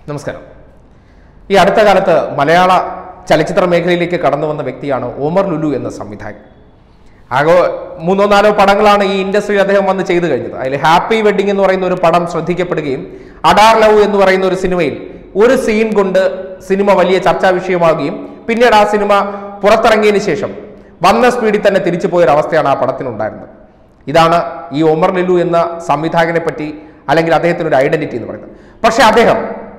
നമസ്കാരം ഈ അടുത്ത കാലത്ത് മലയാള ചലച്ചിത്ര മേഖലയിലേക്ക് കടന്നു വന്ന വ്യക്തിയാണ് ഓമർ ലുലു എന്ന സംവിധായകൻ ആകെ മൂന്നോ നാലോ പടങ്ങളാണ് ഈ ഇൻഡസ്ട്രിയിൽ അദ്ദേഹം വന്ന് ചെയ്തു കഴിഞ്ഞത് അതിൽ ഹാപ്പി വെഡിങ് എന്ന് പറയുന്ന ഒരു പടം ശ്രദ്ധിക്കപ്പെടുകയും അഡാർ ലവ് എന്ന് പറയുന്ന ഒരു സിനിമയിൽ ഒരു സീൻ കൊണ്ട് സിനിമ വലിയ ചർച്ചാ വിഷയമാവുകയും പിന്നീട് ആ സിനിമ പുറത്തിറങ്ങിയതിന് ശേഷം വന്ന സ്പീഡിൽ തന്നെ തിരിച്ചു പോയൊരു അവസ്ഥയാണ് ആ പടത്തിനുണ്ടായിരുന്നത് ഇതാണ് ഈ ഒമർ ലുലു എന്ന സംവിധായകനെ പറ്റി അല്ലെങ്കിൽ അദ്ദേഹത്തിന് ഒരു ഐഡന്റിറ്റി എന്ന് പറയുന്നത് പക്ഷെ അദ്ദേഹം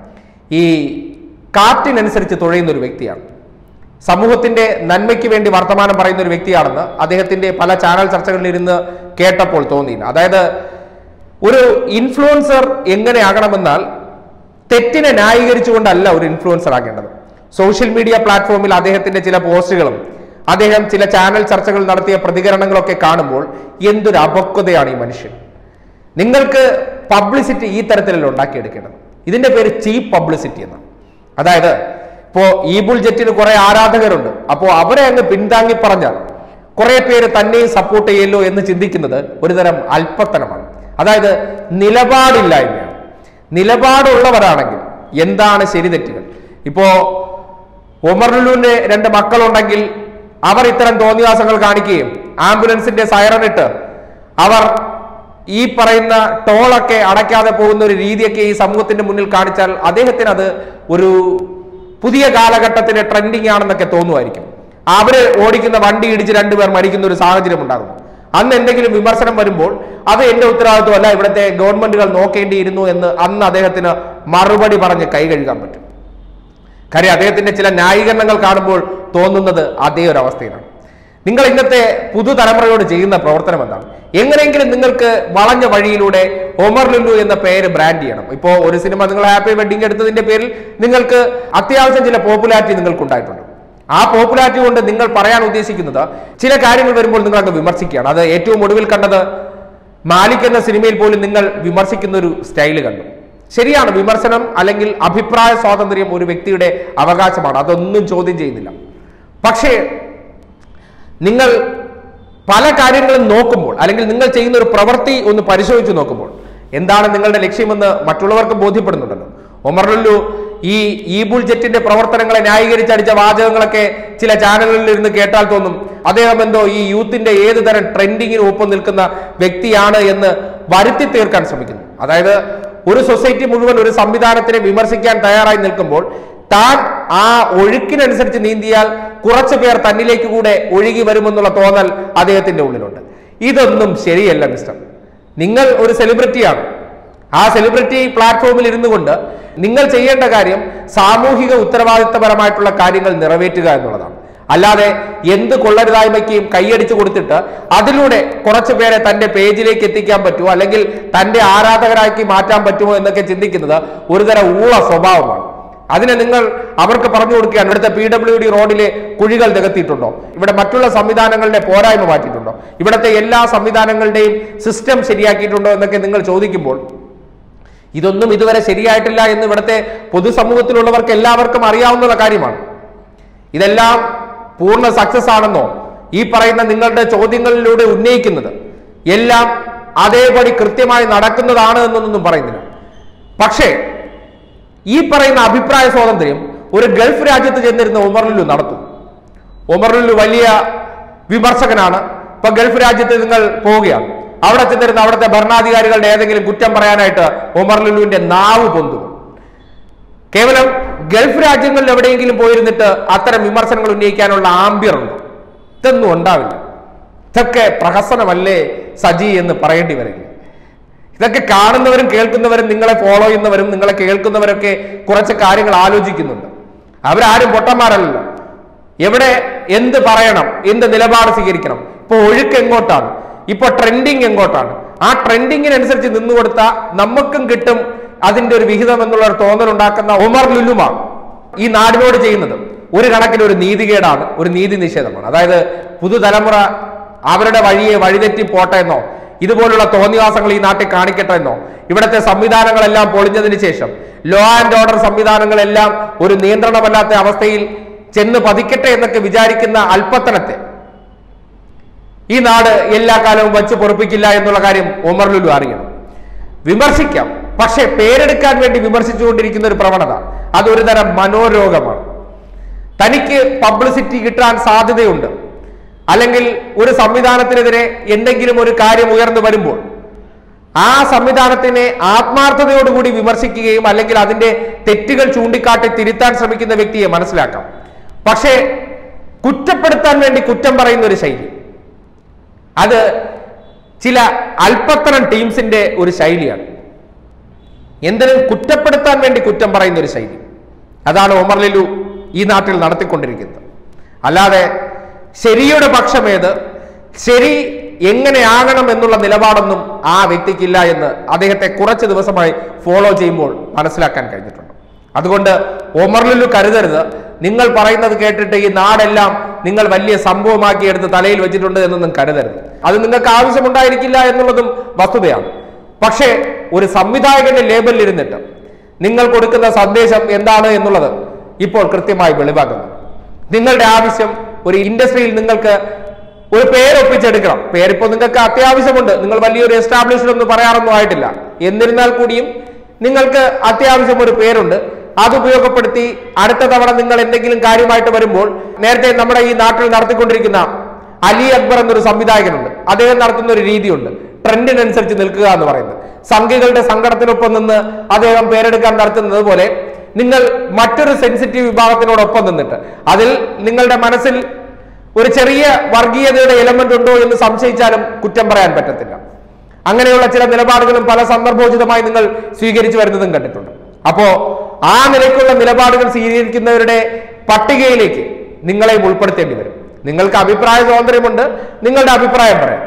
ഈ കാറ്റിനനുസരിച്ച് തുഴയുന്ന ഒരു വ്യക്തിയാണ് സമൂഹത്തിന്റെ നന്മയ്ക്ക് വേണ്ടി വർത്തമാനം പറയുന്ന ഒരു വ്യക്തിയാണെന്ന് അദ്ദേഹത്തിന്റെ പല ചാനൽ ചർച്ചകളിൽ ഇരുന്ന് കേട്ടപ്പോൾ തോന്നിയില്ല അതായത് ഒരു ഇൻഫ്ലുവൻസർ എങ്ങനെയാകണമെന്നാൽ തെറ്റിനെ ന്യായീകരിച്ചുകൊണ്ടല്ല ഒരു ഇൻഫ്ലുവൻസർ ആകേണ്ടത് സോഷ്യൽ മീഡിയ പ്ലാറ്റ്ഫോമിൽ അദ്ദേഹത്തിന്റെ ചില പോസ്റ്റുകളും അദ്ദേഹം ചില ചാനൽ ചർച്ചകൾ നടത്തിയ പ്രതികരണങ്ങളൊക്കെ കാണുമ്പോൾ എന്തൊരു അപക്വതയാണ് ഈ മനുഷ്യൻ നിങ്ങൾക്ക് പബ്ലിസിറ്റി ഈ തരത്തിലല്ല ഉണ്ടാക്കിയെടുക്കേണ്ടത് ഇതിന്റെ പേര് ചീപ്പ് പബ്ലിസിറ്റി എന്നാണ് അതായത് ഇപ്പോ ഈ ബുൾജെറ്റിന് കുറെ ആരാധകരുണ്ട് അപ്പോൾ അവരെ അങ്ങ് പിന്താങ്ങി പറഞ്ഞാൽ കുറെ പേര് തന്നെയും സപ്പോർട്ട് ചെയ്യല്ലോ എന്ന് ചിന്തിക്കുന്നത് ഒരുതരം അല്പത്തനമാണ് അതായത് നിലപാടില്ലായ്മയാണ് നിലപാടുള്ളവരാണെങ്കിൽ എന്താണ് ശരി തെറ്റുകൾ ഇപ്പോ ഒമർലുവിന്റെ രണ്ട് മക്കളുണ്ടെങ്കിൽ അവർ ഇത്തരം തോന്നിവാസങ്ങൾ കാണിക്കുകയും ആംബുലൻസിന്റെ സൈറൺ ഇട്ട് അവർ ഈ പറയുന്ന ടോളൊക്കെ അടയ്ക്കാതെ പോകുന്ന ഒരു രീതിയൊക്കെ ഈ സമൂഹത്തിന്റെ മുന്നിൽ കാണിച്ചാൽ അദ്ദേഹത്തിന് അത് ഒരു പുതിയ കാലഘട്ടത്തിലെ ട്രെൻഡിങ് ആണെന്നൊക്കെ തോന്നുമായിരിക്കും അവര് ഓടിക്കുന്ന വണ്ടി ഇടിച്ച് രണ്ടുപേർ മരിക്കുന്ന ഒരു സാഹചര്യം ഉണ്ടാകുന്നു അന്ന് എന്തെങ്കിലും വിമർശനം വരുമ്പോൾ അത് എന്റെ ഉത്തരവാദിത്വമല്ല ഇവിടുത്തെ ഗവൺമെന്റുകൾ നോക്കേണ്ടിയിരുന്നു എന്ന് അന്ന് അദ്ദേഹത്തിന് മറുപടി പറഞ്ഞ് കൈ കഴുകാൻ പറ്റും കാര്യം അദ്ദേഹത്തിന്റെ ചില ന്യായീകരണങ്ങൾ കാണുമ്പോൾ തോന്നുന്നത് അതേ ഒരു അവസ്ഥയിലാണ് നിങ്ങൾ ഇന്നത്തെ പുതുതലമുറയോട് ചെയ്യുന്ന പ്രവർത്തനം എന്താണ് എങ്ങനെയെങ്കിലും നിങ്ങൾക്ക് വളഞ്ഞ വഴിയിലൂടെ ഒമർ ലുലു എന്ന പേര് ബ്രാൻഡ് ചെയ്യണം ഇപ്പോ ഒരു സിനിമ നിങ്ങൾ ഹാപ്പി വെഡിങ് എടുത്തതിന്റെ പേരിൽ നിങ്ങൾക്ക് അത്യാവശ്യം ചില പോപ്പുലാരിറ്റി നിങ്ങൾക്ക് ഉണ്ടായിട്ടുണ്ട് ആ പോപ്പുലാരിറ്റി കൊണ്ട് നിങ്ങൾ പറയാൻ ഉദ്ദേശിക്കുന്നത് ചില കാര്യങ്ങൾ വരുമ്പോൾ നിങ്ങൾ അങ്ങ് വിമർശിക്കുകയാണ് അത് ഏറ്റവും ഒടുവിൽ കണ്ടത് മാലിക് എന്ന സിനിമയിൽ പോലും നിങ്ങൾ വിമർശിക്കുന്ന ഒരു സ്റ്റൈല് കണ്ടു ശരിയാണ് വിമർശനം അല്ലെങ്കിൽ അഭിപ്രായ സ്വാതന്ത്ര്യം ഒരു വ്യക്തിയുടെ അവകാശമാണ് അതൊന്നും ചോദ്യം ചെയ്യുന്നില്ല പക്ഷേ നിങ്ങൾ പല കാര്യങ്ങളും നോക്കുമ്പോൾ അല്ലെങ്കിൽ നിങ്ങൾ ചെയ്യുന്ന ഒരു പ്രവൃത്തി ഒന്ന് പരിശോധിച്ച് നോക്കുമ്പോൾ എന്താണ് നിങ്ങളുടെ ലക്ഷ്യമെന്ന് മറ്റുള്ളവർക്ക് ബോധ്യപ്പെടുന്നുണ്ടല്ലോ ഒമർ ലുല്ലു ഈ ഈ ബുൾജെറ്റിന്റെ പ്രവർത്തനങ്ങളെ ന്യായീകരിച്ചടിച്ച വാചകങ്ങളൊക്കെ ചില ചാനലുകളിൽ ഇരുന്ന് കേട്ടാൽ തോന്നും അദ്ദേഹം എന്തോ ഈ യൂത്തിന്റെ ഏത് തരം ട്രെൻഡിങ്ങിന് ഒപ്പം നിൽക്കുന്ന വ്യക്തിയാണ് എന്ന് വരുത്തി തീർക്കാൻ ശ്രമിക്കുന്നു അതായത് ഒരു സൊസൈറ്റി മുഴുവൻ ഒരു സംവിധാനത്തിനെ വിമർശിക്കാൻ തയ്യാറായി നിൽക്കുമ്പോൾ താൻ ആ ഒഴുക്കിനനുസരിച്ച് നീന്തിയാൽ കുറച്ചു പേർ തന്നിലേക്ക് കൂടെ ഒഴുകി വരുമെന്നുള്ള തോന്നൽ അദ്ദേഹത്തിന്റെ ഉള്ളിലുണ്ട് ഇതൊന്നും ശരിയല്ല മിസ്റ്റർ നിങ്ങൾ ഒരു സെലിബ്രിറ്റിയാണ് ആ സെലിബ്രിറ്റി പ്ലാറ്റ്ഫോമിൽ ഇരുന്നു കൊണ്ട് നിങ്ങൾ ചെയ്യേണ്ട കാര്യം സാമൂഹിക ഉത്തരവാദിത്തപരമായിട്ടുള്ള കാര്യങ്ങൾ നിറവേറ്റുക എന്നുള്ളതാണ് അല്ലാതെ എന്ത് കൊള്ളരുതായ്മയ്ക്കും കൈയടിച്ചു കൊടുത്തിട്ട് അതിലൂടെ കുറച്ചു പേരെ തന്റെ പേജിലേക്ക് എത്തിക്കാൻ പറ്റുമോ അല്ലെങ്കിൽ തന്റെ ആരാധകരാക്കി മാറ്റാൻ പറ്റുമോ എന്നൊക്കെ ചിന്തിക്കുന്നത് ഒരുതരം ഊള സ്വഭാവമാണ് അതിനെ നിങ്ങൾ അവർക്ക് പറഞ്ഞു കൊടുക്കുകയാണ് ഇവിടുത്തെ പി ഡബ്ല്യു ഡി റോഡിലെ കുഴികൾ നികത്തിയിട്ടുണ്ടോ ഇവിടെ മറ്റുള്ള സംവിധാനങ്ങളുടെ പോരായ്മ മാറ്റിയിട്ടുണ്ടോ ഇവിടുത്തെ എല്ലാ സംവിധാനങ്ങളുടെയും സിസ്റ്റം ശരിയാക്കിയിട്ടുണ്ടോ എന്നൊക്കെ നിങ്ങൾ ചോദിക്കുമ്പോൾ ഇതൊന്നും ഇതുവരെ ശരിയായിട്ടില്ല എന്ന് ഇവിടുത്തെ പൊതുസമൂഹത്തിലുള്ളവർക്ക് എല്ലാവർക്കും അറിയാവുന്ന കാര്യമാണ് ഇതെല്ലാം പൂർണ്ണ സക്സസ് ആണെന്നോ ഈ പറയുന്ന നിങ്ങളുടെ ചോദ്യങ്ങളിലൂടെ ഉന്നയിക്കുന്നത് എല്ലാം അതേപടി കൃത്യമായി നടക്കുന്നതാണ് എന്നൊന്നും പറയുന്നില്ല പക്ഷേ ഈ പറയുന്ന അഭിപ്രായ സ്വാതന്ത്ര്യം ഒരു ഗൾഫ് രാജ്യത്ത് ചെന്നിരുന്ന ഉമർ ലുലു നടത്തും ഉമർ ലുലു വലിയ വിമർശകനാണ് ഇപ്പൊ ഗൾഫ് രാജ്യത്ത് നിങ്ങൾ പോവുകയാണ് അവിടെ ചെന്നിരുന്ന അവിടുത്തെ ഭരണാധികാരികളുടെ ഏതെങ്കിലും കുറ്റം പറയാനായിട്ട് ഉമർ ലുലുവിന്റെ നാവ് പൊന്തും കേവലം ഗൾഫ് രാജ്യങ്ങളിൽ എവിടെയെങ്കിലും പോയിരുന്നിട്ട് അത്തരം വിമർശനങ്ങൾ ഉന്നയിക്കാനുള്ള ആംബിയർ ഉണ്ട് ഇതൊന്നും ഉണ്ടാവില്ല ഇതൊക്കെ പ്രഹസനമല്ലേ സജി എന്ന് പറയേണ്ടി വരില്ല ഇതൊക്കെ കാണുന്നവരും കേൾക്കുന്നവരും നിങ്ങളെ ഫോളോ ചെയ്യുന്നവരും നിങ്ങളെ കേൾക്കുന്നവരൊക്കെ കുറച്ച് കാര്യങ്ങൾ ആലോചിക്കുന്നുണ്ട് അവരാരും പൊട്ടന്മാരല്ലല്ലോ എവിടെ എന്ത് പറയണം എന്ത് നിലപാട് സ്വീകരിക്കണം ഇപ്പൊ ഒഴുക്ക് എങ്ങോട്ടാണ് ഇപ്പൊ ട്രെൻഡിങ് എങ്ങോട്ടാണ് ആ ട്രെൻഡിങ്ങിനനുസരിച്ച് നിന്നുകൊടുത്താൽ നമുക്കും കിട്ടും അതിന്റെ ഒരു വിഹിതം എന്നുള്ള ഒരു തോന്നൽ ഉണ്ടാക്കുന്ന ഉമർ ലുലുമാണ് ഈ നാടിനോട് ചെയ്യുന്നത് ഒരു കണക്കിന് ഒരു നീതികേടാണ് ഒരു നീതി നിഷേധമാണ് അതായത് പുതുതലമുറ അവരുടെ വഴിയെ വഴിതെറ്റി പോട്ടെ എന്നോ ഇതുപോലുള്ള തോന്നിവാസങ്ങൾ ഈ നാട്ടിൽ കാണിക്കട്ടെ എന്നോ ഇവിടുത്തെ സംവിധാനങ്ങളെല്ലാം പൊളിഞ്ഞതിന് ശേഷം ലോ ആൻഡ് ഓർഡർ സംവിധാനങ്ങളെല്ലാം ഒരു നിയന്ത്രണമല്ലാത്ത അവസ്ഥയിൽ ചെന്ന് പതിക്കട്ടെ എന്നൊക്കെ വിചാരിക്കുന്ന അല്പത്തനത്തെ ഈ നാട് എല്ലാ കാലവും വച്ച് പൊറപ്പിക്കില്ല എന്നുള്ള കാര്യം ഒമർ ലുലു അറിയണം വിമർശിക്കാം പക്ഷേ പേരെടുക്കാൻ വേണ്ടി വിമർശിച്ചുകൊണ്ടിരിക്കുന്ന ഒരു പ്രവണത അതൊരു തരം മനോരോഗമാണ് തനിക്ക് പബ്ലിസിറ്റി കിട്ടാൻ സാധ്യതയുണ്ട് അല്ലെങ്കിൽ ഒരു സംവിധാനത്തിനെതിരെ എന്തെങ്കിലും ഒരു കാര്യം ഉയർന്നു വരുമ്പോൾ ആ സംവിധാനത്തിനെ ആത്മാർത്ഥതയോടുകൂടി വിമർശിക്കുകയും അല്ലെങ്കിൽ അതിന്റെ തെറ്റുകൾ ചൂണ്ടിക്കാട്ടി തിരുത്താൻ ശ്രമിക്കുന്ന വ്യക്തിയെ മനസ്സിലാക്കാം പക്ഷേ കുറ്റപ്പെടുത്താൻ വേണ്ടി കുറ്റം പറയുന്ന ഒരു ശൈലി അത് ചില അല്പത്തരം ടീംസിന്റെ ഒരു ശൈലിയാണ് എന്തിനും കുറ്റപ്പെടുത്താൻ വേണ്ടി കുറ്റം പറയുന്ന ഒരു ശൈലി അതാണ് ഒമർ ലുലു ഈ നാട്ടിൽ നടത്തിക്കൊണ്ടിരിക്കുന്നത് അല്ലാതെ ശരിയുടെ പക്ഷമേത് ശരി എങ്ങനെയാകണം എന്നുള്ള നിലപാടൊന്നും ആ വ്യക്തിക്കില്ല എന്ന് അദ്ദേഹത്തെ കുറച്ച് ദിവസമായി ഫോളോ ചെയ്യുമ്പോൾ മനസ്സിലാക്കാൻ കഴിഞ്ഞിട്ടുണ്ട് അതുകൊണ്ട് ഒമർ ലുലു കരുതരുത് നിങ്ങൾ പറയുന്നത് കേട്ടിട്ട് ഈ നാടെല്ലാം നിങ്ങൾ വലിയ സംഭവമാക്കി എടുത്ത് തലയിൽ വെച്ചിട്ടുണ്ട് എന്നൊന്നും കരുതരുത് അത് നിങ്ങൾക്ക് ആവശ്യമുണ്ടായിരിക്കില്ല എന്നുള്ളതും വസ്തുതയാണ് പക്ഷേ ഒരു സംവിധായകന്റെ ലേബലിൽ ഇരുന്നിട്ട് നിങ്ങൾ കൊടുക്കുന്ന സന്ദേശം എന്താണ് എന്നുള്ളത് ഇപ്പോൾ കൃത്യമായി വെളിവാക്കുന്നു നിങ്ങളുടെ ആവശ്യം ഒരു ഇൻഡസ്ട്രിയിൽ നിങ്ങൾക്ക് ഒരു പേരൊപ്പിച്ചെടുക്കണം പേരിപ്പോ നിങ്ങൾക്ക് അത്യാവശ്യമുണ്ട് നിങ്ങൾ വലിയൊരു എസ്റ്റാബ്ലിഷ്ഡ് ഒന്നും പറയാറൊന്നും ആയിട്ടില്ല എന്നിരുന്നാൽ കൂടിയും നിങ്ങൾക്ക് അത്യാവശ്യം ഒരു പേരുണ്ട് അത് ഉപയോഗപ്പെടുത്തി അടുത്ത തവണ നിങ്ങൾ എന്തെങ്കിലും കാര്യമായിട്ട് വരുമ്പോൾ നേരത്തെ നമ്മുടെ ഈ നാട്ടിൽ നടത്തിക്കൊണ്ടിരിക്കുന്ന അലി അക്ബർ എന്നൊരു സംവിധായകനുണ്ട് അദ്ദേഹം നടത്തുന്ന ഒരു രീതിയുണ്ട് ട്രെൻഡിനനുസരിച്ച് നിൽക്കുക എന്ന് പറയുന്നത് സംഘികളുടെ സങ്കടത്തിനൊപ്പം നിന്ന് അദ്ദേഹം പേരെടുക്കാൻ നടത്തുന്നത് പോലെ നിങ്ങൾ മറ്റൊരു സെൻസിറ്റീവ് വിഭാഗത്തിനോടൊപ്പം നിന്നിട്ട് അതിൽ നിങ്ങളുടെ മനസ്സിൽ ഒരു ചെറിയ വർഗീയതയുടെ എലമെന്റ് ഉണ്ടോ എന്ന് സംശയിച്ചാലും കുറ്റം പറയാൻ പറ്റത്തില്ല അങ്ങനെയുള്ള ചില നിലപാടുകളും പല സന്ദർഭോചിതമായി നിങ്ങൾ സ്വീകരിച്ചു വരുന്നതും കണ്ടിട്ടുണ്ട് അപ്പോ ആ നിലയ്ക്കുള്ള നിലപാടുകൾ സ്വീകരിക്കുന്നവരുടെ പട്ടികയിലേക്ക് നിങ്ങളെയും ഉൾപ്പെടുത്തേണ്ടി വരും നിങ്ങൾക്ക് അഭിപ്രായ സ്വാതന്ത്ര്യമുണ്ട് നിങ്ങളുടെ അഭിപ്രായം പറയാം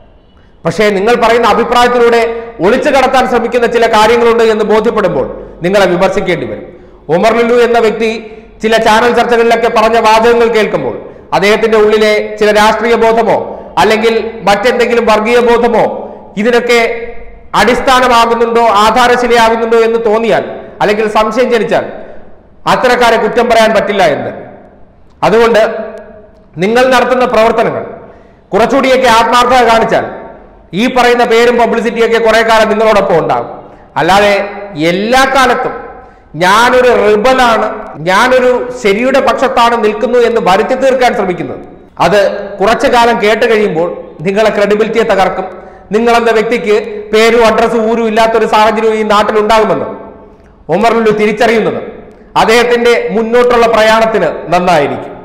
പക്ഷേ നിങ്ങൾ പറയുന്ന അഭിപ്രായത്തിലൂടെ ഒളിച്ചു കടത്താൻ ശ്രമിക്കുന്ന ചില കാര്യങ്ങളുണ്ട് എന്ന് ബോധ്യപ്പെടുമ്പോൾ നിങ്ങളെ വിമർശിക്കേണ്ടി വരും ഉമർ ലുലു എന്ന വ്യക്തി ചില ചാനൽ ചർച്ചകളിലൊക്കെ പറഞ്ഞ വാചകങ്ങൾ കേൾക്കുമ്പോൾ അദ്ദേഹത്തിന്റെ ഉള്ളിലെ ചില രാഷ്ട്രീയ ബോധമോ അല്ലെങ്കിൽ മറ്റെന്തെങ്കിലും വർഗീയ ബോധമോ ഇതിനൊക്കെ അടിസ്ഥാനമാകുന്നുണ്ടോ ആധാരശിലയാകുന്നുണ്ടോ എന്ന് തോന്നിയാൽ അല്ലെങ്കിൽ സംശയം ജനിച്ചാൽ അത്തരക്കാരെ കുറ്റം പറയാൻ പറ്റില്ല എന്ന് അതുകൊണ്ട് നിങ്ങൾ നടത്തുന്ന പ്രവർത്തനങ്ങൾ കുറച്ചുകൂടിയൊക്കെ ആത്മാർത്ഥത കാണിച്ചാൽ ഈ പറയുന്ന പേരും പബ്ലിസിറ്റിയൊക്കെ കുറെ കാലം നിങ്ങളോടൊപ്പം ഉണ്ടാകും അല്ലാതെ എല്ലാ കാലത്തും ഞാനൊരു റിബലാണ് ഞാനൊരു ശരിയുടെ പക്ഷത്താണ് നിൽക്കുന്നു എന്ന് വരുത്തി തീർക്കാൻ ശ്രമിക്കുന്നത് അത് കുറച്ചു കാലം കേട്ട് കഴിയുമ്പോൾ നിങ്ങളെ ക്രെഡിബിലിറ്റിയെ തകർക്കും നിങ്ങളെന്ന വ്യക്തിക്ക് പേരും അഡ്രസ്സും ഊരും ഇല്ലാത്തൊരു സാഹചര്യം ഈ നാട്ടിൽ ഉണ്ടാകുമെന്ന് ഉമർ ലുലു തിരിച്ചറിയുന്നത് അദ്ദേഹത്തിന്റെ മുന്നോട്ടുള്ള പ്രയാണത്തിന് നന്നായിരിക്കും